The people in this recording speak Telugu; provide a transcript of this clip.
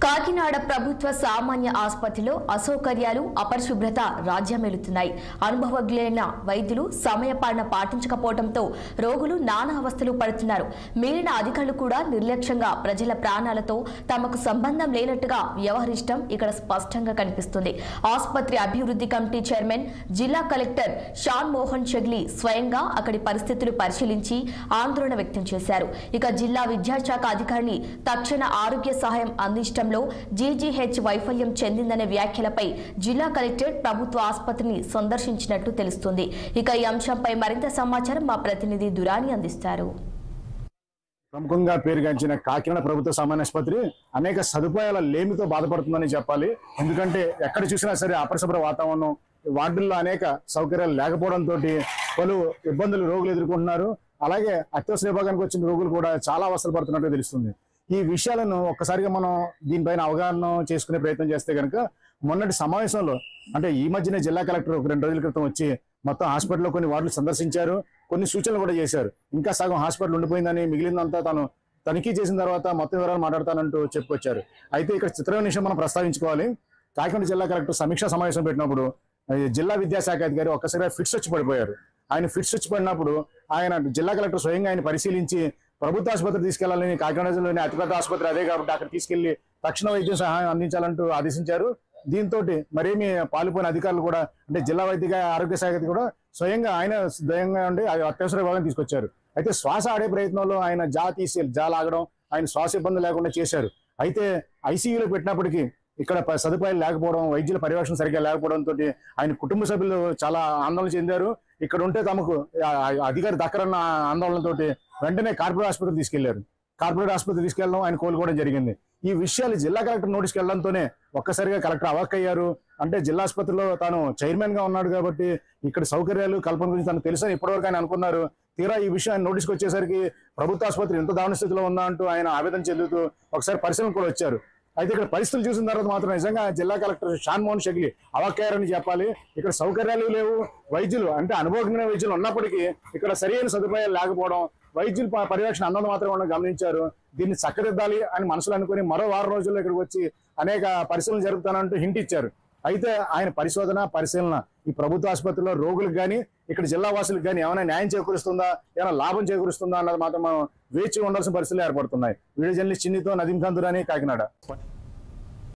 కాకినాడ ప్రభుత్వ సామాన్య ఆసుపత్రిలో అసౌకర్యాలు అపరిశుభ్రత రాజ్యమేలుతున్నాయి అనుభవజ్ఞులైన వైద్యులు సమయపాలన పాటించకపోవడంతో రోగులు నానా అవస్థలు పడుతున్నారు మిగిలిన అధికారులు కూడా నిర్లక్ష్యంగా ప్రజల ప్రాణాలతో తమకు సంబంధం లేనట్టుగా వ్యవహరించడం ఇక్కడ స్పష్టంగా కనిపిస్తుంది ఆసుపత్రి అభివృద్ధి కమిటీ చైర్మన్ జిల్లా కలెక్టర్ షాన్ మోహన్ షెగ్లీ స్వయంగా అక్కడి పరిస్థితులు పరిశీలించి ఆందోళన వ్యక్తం చేశారు ఇక జిల్లా విద్యాశాఖ అధికారిని తక్షణ ఆరోగ్య సహాయం అందించడంలో జీజీహెచ్ వైఫల్యం చెందిందనే వ్యాఖ్యలపై జిల్లా కలెక్టర్ ప్రభుత్వ ఆసుపత్రిని సందర్శించినట్టు తెలుస్తుంది ఇక ఈ అంశంపై మరింత సమాచారం మా ప్రతినిధి దురాని అందిస్తారు ప్రముఖంగా పేరుగాంచిన కాకినాడ ప్రభుత్వ సామాన్య ఆసుపత్రి అనేక సదుపాయాల లేమితో బాధపడుతుందని చెప్పాలి ఎందుకంటే ఎక్కడ చూసినా సరే అపరిశుభ్ర వాతావరణం వార్డుల్లో అనేక సౌకర్యాలు లేకపోవడంతో పలు ఇబ్బందులు రోగులు ఎదుర్కొంటున్నారు అలాగే అత్యవసర విభాగానికి వచ్చిన రోగులు కూడా చాలా అవసరం పడుతున్నట్టు తెలుస్తుంది ఈ విషయాలను ఒక్కసారిగా మనం దీనిపైన అవగాహన చేసుకునే ప్రయత్నం చేస్తే కనుక మొన్నటి సమావేశంలో అంటే ఈ మధ్యనే జిల్లా కలెక్టర్ ఒక రెండు రోజుల క్రితం వచ్చి మొత్తం హాస్పిటల్లో కొన్ని వార్డులు సందర్శించారు కొన్ని సూచనలు కూడా చేశారు ఇంకా సగం హాస్పిటల్ ఉండిపోయిందని మిగిలిందంతా తాను తనిఖీ చేసిన తర్వాత మొత్తం వివరాలు మాట్లాడతానంటూ చెప్పుకొచ్చారు అయితే ఇక్కడ చిత్రమైన విషయం మనం ప్రస్తావించుకోవాలి కాకినాడ జిల్లా కలెక్టర్ సమీక్షా సమావేశం పెట్టినప్పుడు ఆ, జిల్లా విద్యాశాఖ అధికారి ఒక్కసారిగా ఫిట్స్ వచ్చి పడిపోయారు ఆయన ఫిట్స్ వచ్చి పడినప్పుడు ఆయన జిల్లా కలెక్టర్ స్వయంగా ఆయన పరిశీలించి ప్రభుత్వ ఆసుపత్రి తీసుకెళ్లాలని కాకినాడ జిల్లాలోని అతిపెద్ద ఆసుపత్రి అదే కాబట్టి అక్కడ తీసుకెళ్లి తక్షణ వైద్యం సహాయం అందించాలంటూ ఆదేశించారు దీంతో మరేమి పాల్గొని అధికారులు కూడా అంటే జిల్లా వైద్య ఆరోగ్య శాఖ కూడా స్వయంగా ఆయన స్వయంగా ఉండి ఆ అత్యవసర విభాగం తీసుకొచ్చారు అయితే శ్వాస ఆడే ప్రయత్నంలో ఆయన జా తీసి జా లాగడం ఆయన శ్వాస ఇబ్బంది లేకుండా చేశారు అయితే ఐసీయూలో పెట్టినప్పటికీ ఇక్కడ ప- సదుపాయాలు లేకపోవడం వైద్యుల పర్యవేక్షణ సరిగ్గా లేకపోవడంతో ఆయన కుటుంబ సభ్యులు చాలా ఆందోళన చెందారు ఇక్కడ ఉంటే తమకు ఆ- ఆ అధికారి దక్కరన్న ఆందోళనతోటి వెంటనే కార్పొరేట్ ఆసుపత్రి తీసుకెళ్లారు కార్పొరేట్ ఆసుపత్రి తీసుకెళ్ళడం ఆయన కోలుకోవడం జరిగింది ఈ విషయాలు జిల్లా కలెక్టర్ నోటీస్కి వెళ్ళడంతోనే ఒక్కసారిగా కలెక్టర్ అవాక్ అయ్యారు అంటే జిల్లా ఆసుపత్రిలో తాను చైర్మన్ గా ఉన్నాడు కాబట్టి ఇక్కడ సౌకర్యాలు కల్పన గురించి తనకు తెలుసని ఇప్పటివరకు ఆయన అనుకున్నారు తీరా ఈ విషయం ఆయన నోటీస్కి వచ్చేసరికి ప్రభుత్వ ఆసుపత్రి ఎంత దారుణ స్థితిలో ఉందా అంటూ ఆయన ఆవేదన చెందుతూ ఒకసారి పరిశీలన కూడా వచ్చారు అయితే ఇక్కడ పరిస్థితులు చూసిన తర్వాత మాత్రం నిజంగా జిల్లా కలెక్టర్ షాన్ మోహన్ షెగ్లీ అవాక్కయ్యారని చెప్పాలి ఇక్కడ సౌకర్యాలు లేవు వైద్యులు అంటే అనుభవజ్ఞ వైద్యులు ఉన్నప్పటికీ ఇక్కడ సరైన సదుపాయాలు లేకపోవడం వైద్యుల ప- పర్యవేక్షణ అన్నది మాత్రం మనం గమనించారు దీన్ని చక్కదిద్దాలి అని మనసులో అనుకుని మరో వారం రోజుల్లో ఇక్కడికి వచ్చి అనేక పరిశీలన జరుపుతానంటూ హింట్ ఇచ్చారు అయితే ఆయన పరిశోధన పరిశీలన ఈ ప్రభుత్వ ఆసుపత్రిలో రోగులకు కానీ ఇక్కడ జిల్లా వాసులకు కానీ ఏమైనా న్యాయం చేకూరుస్తుందా ఏమైనా లాభం చేకూరుస్తుందా అన్నది మాత్రం మనం వేచి ఉండాల్సిన పరిస్థితులు ఏర్పడుతున్నాయి వీడియో జర్నలిస్ట్ చిన్నితో నదీం ఖాన్ దురాని కాకినాడ